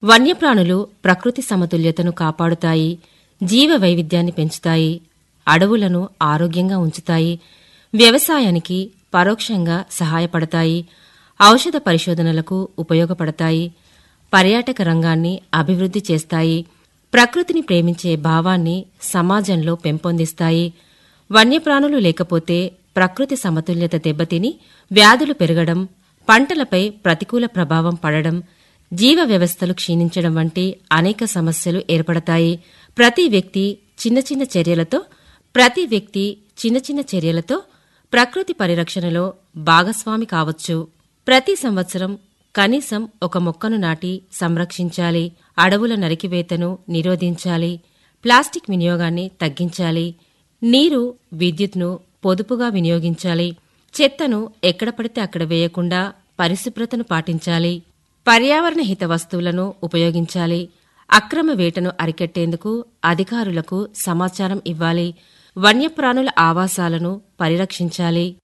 వన్యప్రాణులు ప్రకృతి సమతుల్యతను కాపాడుతాయి జీవ వైవిధ్యాన్ని పెంచుతాయి అడవులను ఆరోగ్యంగా ఉంచుతాయి వ్యవసాయానికి పరోక్షంగా సహాయపడతాయి ఔషధ పరిశోధనలకు ఉపయోగపడతాయి పర్యాటక రంగాన్ని అభివృద్ధి చేస్తాయి ప్రకృతిని ప్రేమించే భావాన్ని సమాజంలో పెంపొందిస్తాయి వన్యప్రాణులు లేకపోతే ప్రకృతి సమతుల్యత దెబ్బతిని వ్యాధులు పెరగడం పంటలపై ప్రతికూల ప్రభావం పడడం జీవ వ్యవస్థలు క్షీణించడం వంటి అనేక సమస్యలు ఏర్పడతాయి ప్రతి వ్యక్తి చిన్న చిన్న చర్యలతో ప్రతి వ్యక్తి చిన్న చిన్న చర్యలతో ప్రకృతి పరిరక్షణలో భాగస్వామి కావచ్చు ప్రతి సంవత్సరం కనీసం ఒక మొక్కను నాటి సంరక్షించాలి అడవుల నరికివేతను నిరోధించాలి ప్లాస్టిక్ వినియోగాన్ని తగ్గించాలి నీరు విద్యుత్ను పొదుపుగా వినియోగించాలి చెత్తను ఎక్కడ పడితే అక్కడ వేయకుండా పరిశుభ్రతను పాటించాలి పర్యావరణ హిత వస్తువులను ఉపయోగించాలి అక్రమ వేటను అరికట్టేందుకు అధికారులకు సమాచారం ఇవ్వాలి వన్యప్రాణుల ఆవాసాలను పరిరక్షించాలి